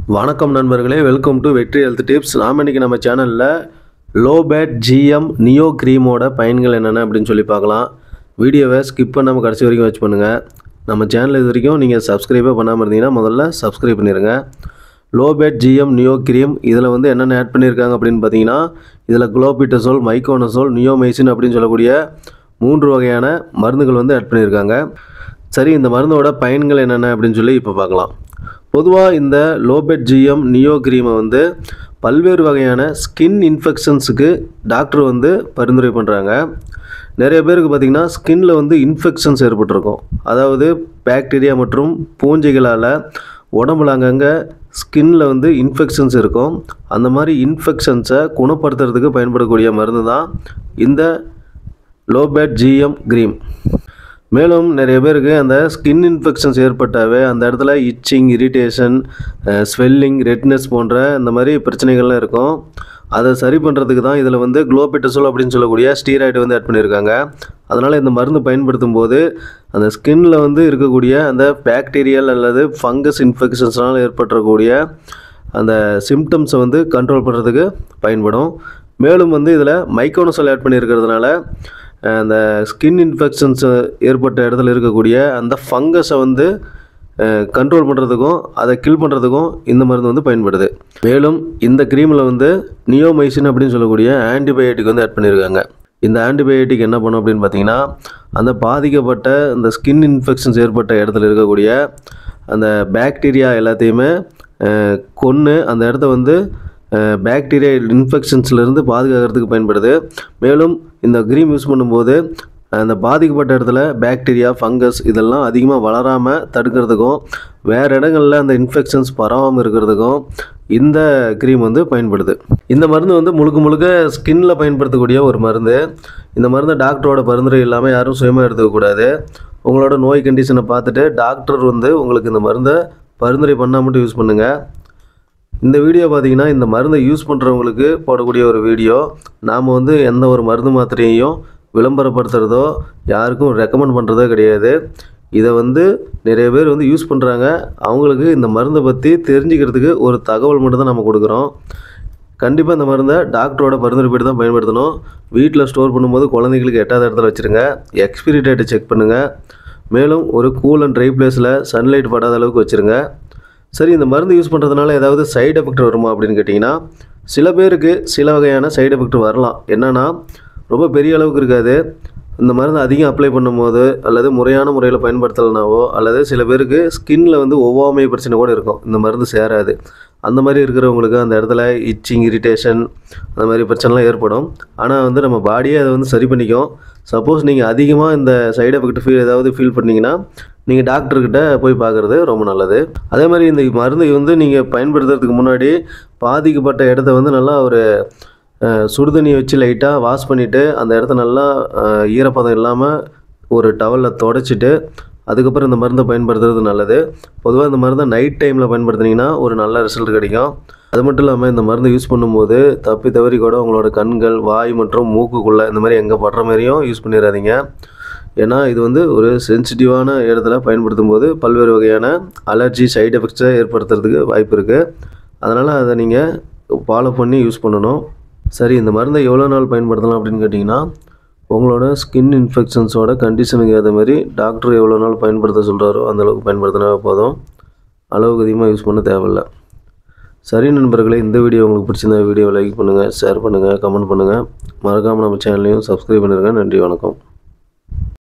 வணக்கம் நண்பர்களே welcome to Vetri health tips நாம் இன்றைக்கி நம்ம சேனலில் லோ பேட் ஜிஎம் நியோ க்ரீமோட பயன்கள் என்னென்ன அப்படின்னு சொல்லி பார்க்கலாம் வீடியோவை ஸ்கிப் பண்ணாமல் கடைசி வரைக்கும் வச்சு பண்ணுங்கள் நம்ம சேனல் இது வரைக்கும் நீங்கள் சப்ஸ்கிரைபே பண்ணாமல் இருந்தீங்கன்னா முதல்ல சப்ஸ்கிரைப் பண்ணிடுங்க Lobate GM neo cream இதில் வந்து என்னென்ன ஆட் பண்ணியிருக்காங்க அப்படின்னு பார்த்தீங்கன்னா இதில் குளோபிட்டசோல் மைக்கோனசோல் நியோமைசின் அப்படின்னு சொல்லக்கூடிய மூன்று வகையான மருந்துகள் வந்து ஆட் பண்ணியிருக்காங்க சரி இந்த மருந்தோட பயன்கள் என்னென்ன அப்படின்னு சொல்லி இப்போ பார்க்கலாம் பொதுவாக இந்த லோபெட் ஜிஎம் நியோ க்ரீமை வந்து பல்வேறு வகையான ஸ்கின் இன்ஃபெக்ஷன்ஸுக்கு டாக்டர் வந்து பரிந்துரை பண்ணுறாங்க நிறைய பேருக்கு பார்த்திங்கன்னா ஸ்கின்ல வந்து இன்ஃபெக்ஷன்ஸ் ஏற்பட்டிருக்கும் அதாவது பாக்டீரியா மற்றும் பூஞ்சைகளால் உடம்புல அங்கங்கே ஸ்கின்ல வந்து இன்ஃபெக்ஷன்ஸ் இருக்கும் அந்த மாதிரி இன்ஃபெக்ஷன்ஸை குணப்படுத்துறதுக்கு பயன்படக்கூடிய மருந்து தான் இந்த லோபேட் ஜிஎம் க்ரீம் மேலும் நிறைய பேருக்கு அந்த ஸ்கின் இன்ஃபெக்ஷன்ஸ் ஏற்பட்டாவே அந்த இடத்துல இச்சிங் இரிட்டேஷன் ஸ்வெல்லிங் ரெட்னஸ் போன்ற இந்த மாதிரி பிரச்சனைகள்லாம் இருக்கும் அதை சரி பண்ணுறதுக்கு தான் இதில் வந்து குளோபிட்டசோல் அப்படின்னு சொல்லக்கூடிய ஸ்டீராய்டு வந்து ஆட் பண்ணியிருக்காங்க அதனால் இந்த மருந்து பயன்படுத்தும் போது அந்த ஸ்கின்ல வந்து இருக்கக்கூடிய அந்த பாக்டீரியல் அல்லது ஃபங்கஸ் இன்ஃபெக்ஷன்ஸ்னால் ஏற்பட்டக்கூடிய அந்த சிம்டம்ஸை வந்து கண்ட்ரோல் பண்ணுறதுக்கு பயன்படும் மேலும் வந்து இதில் மைக்கோனசோல் ஆட் பண்ணியிருக்கிறதுனால அஹ், அந்த ஸ்கின் இன்ஃபெக்ஷன்ஸ் ஏற்பட்ட இடத்துல இருக்கக்கூடிய அந்த ஃபங்கஸை வந்து கண்ட்ரோல் பண்ணுறதுக்கும் அதை கில் பண்ணுறதுக்கும் இந்த மருந்து வந்து பயன்படுது மேலும் இந்த க்ரீமில் வந்து நியோமைசின் அப்படின்னு சொல்லக்கூடிய ஆன்டிபயோட்டிக் வந்து ஆட் பண்ணியிருக்காங்க இந்த ஆன்டிபயோட்டிக் என்ன பண்ணும் அப்படின்னு பார்த்தீங்கன்னா அந்த பாதிக்கப்பட்ட இந்த ஸ்கின் இன்ஃபெக்ஷன்ஸ் ஏற்பட்ட இடத்துல இருக்கக்கூடிய அந்த பாக்டீரியா எல்லாத்தையுமே கொன்று அந்த இடத்த வந்து பாக்டீரியா இன்ஃபெக்ஷன்ஸ்லேருந்து பாதுகாக்கிறதுக்கு பயன்படுது மேலும் இந்த க்ரீம் யூஸ் பண்ணும்போது அந்த பாதிக்கப்பட்ட இடத்துல பாக்டீரியா ஃபங்கஸ் இதெல்லாம் அதிகமாக வளராமல் தடுக்கிறதுக்கும் வேறு இடங்களில் அந்த இன்ஃபெக்ஷன்ஸ் பரவாமல் இருக்கிறதுக்கும் இந்த க்ரீம் வந்து பயன்படுது இந்த மருந்து வந்து முழுக்க முழுக்க ஸ்கின்ல பயன்படுத்தக்கூடிய ஒரு மருந்து இந்த மருந்து டாக்டரோட பரிந்துரை இல்லாமல் யாரும் சுயமாக எடுத்துக்கக்கூடாது உங்களோட நோய் கண்டிஷனை பார்த்துட்டு டாக்டர் வந்து உங்களுக்கு இந்த மருந்தை பரிந்துரை பண்ணால் மட்டும் யூஸ் பண்ணுங்கள் இந்த வீடியோ பார்த்தீங்கன்னா இந்த மருந்தை யூஸ் பண்ணுறவங்களுக்கு போடக்கூடிய ஒரு வீடியோ நாம் வந்து எந்த ஒரு மருந்து மாத்திரையையும் விளம்பரப்படுத்துகிறதோ யாருக்கும் ரெக்கமெண்ட் பண்ணுறதோ கிடையாது இதை வந்து நிறைய பேர் வந்து யூஸ் பண்ணுறாங்க அவங்களுக்கு இந்த மருந்தை பற்றி தெரிஞ்சுக்கிறதுக்கு ஒரு தகவல் மட்டும் தான் நம்ம கொடுக்குறோம் கண்டிப்பாக இந்த மருந்தை டாக்டரோட பரிந்துரைப்படி தான் பயன்படுத்தணும் வீட்டில் ஸ்டோர் பண்ணும்போது குழந்தைங்களுக்கு எட்டாத இடத்துல வச்சுருங்க எக்ஸ்பிரி டேட்டை செக் பண்ணுங்கள் மேலும் ஒரு கூல் அண்ட் ட்ரை பிளேஸில் சன்லைட் படாத அளவுக்கு வச்சுருங்க சரி இந்த மருந்து யூஸ் பண்ணுறதுனால ஏதாவது சைடு எஃபெக்ட் வருமா அப்படின்னு கேட்டிங்கன்னா சில பேருக்கு சில வகையான சைடு எஃபெக்ட் வரலாம் என்னென்னா ரொம்ப பெரிய அளவுக்கு இருக்காது இந்த மருந்து அதிகம் அப்ளை பண்ணும்போது அல்லது முறையான முறையில் பயன்படுத்தலைனாவோ அல்லது சில பேருக்கு ஸ்கின்ல வந்து ஒவ்வாமை பிரச்சனை கூட இருக்கும் இந்த மருந்து சேராது அந்த மாதிரி இருக்கிறவங்களுக்கு அந்த இடத்துல இச்சிங் இரிட்டேஷன் அந்த மாதிரி பிரச்சனைலாம் ஏற்படும் ஆனால் வந்து நம்ம பாடியே அதை வந்து சரி பண்ணிக்கும் சப்போஸ் நீங்கள் அதிகமாக இந்த சைடு எஃபெக்ட் ஃபீல் ஏதாவது ஃபீல் பண்ணீங்கன்னா நீங்கள் டாக்டர்கிட்ட போய் பார்க்குறது ரொம்ப நல்லது அதே மாதிரி இந்த மருந்தை வந்து நீங்கள் பயன்படுத்துறதுக்கு முன்னாடி பாதிக்கப்பட்ட இடத்த வந்து நல்லா ஒரு அஹ், சுடுதண்ணி வச்சு லைட்டாக வாஷ் பண்ணிவிட்டு அந்த இடத்த நல்லா அஹ், ஈரப்பதம் இல்லாமல் ஒரு டவலில் தொடச்சிட்டு அதுக்கப்புறம் இந்த மருந்தை பயன்படுத்துறது நல்லது பொதுவாக இந்த மருந்தை நைட் டைமில் பயன்படுத்துனீங்கன்னா ஒரு நல்ல ரிசல்ட் கிடைக்கும் அது மட்டும் இல்லாமல் இந்த மருந்தை யூஸ் பண்ணும்போது தப்பி தவறி கூட உங்களோட கண்கள் வாய் மற்றும் மூக்குக்குள்ளே இந்த மாதிரி எங்கே படுற மாதிரியும் யூஸ் பண்ணிடாதீங்க ஏன்னா இது வந்து ஒரு சென்சிட்டிவான இடத்துல பயன்படுத்தும் போது பல்வேறு வகையான அலர்ஜி சைடு எஃபெக்ட்ஸை ஏற்படுத்துறதுக்கு வாய்ப்பு இருக்குது அதனால் அதை நீங்கள் ஃபாலோ பண்ணி யூஸ் பண்ணணும் சரி இந்த மருந்தை எவ்வளோ நாள் பயன்படுத்தலாம் அப்படின்னு கேட்டிங்கன்னா உங்களோட ஸ்கின் இன்ஃபெக்ஷன்ஸோட கண்டிஷனுக்கு ஏற்ற மாதிரி டாக்டர் எவ்வளோ நாள் பயன்படுத்த சொல்கிறாரோ அந்த அளவுக்கு பயன்படுத்தினா போதும் அளவுக்கு அதிகமாக யூஸ் பண்ண தேவையில்ல சரி நண்பர்களே இந்த வீடியோ உங்களுக்கு பிடிச்சிருந்தா வீடியோ லைக் பண்ணுங்கள் ஷேர் பண்ணுங்கள் கமெண்ட் பண்ணுங்கள் மறக்காமல் நம்ம சேனலையும் சப்ஸ்கிரைப் பண்ணிடுங்க நன்றி வணக்கம்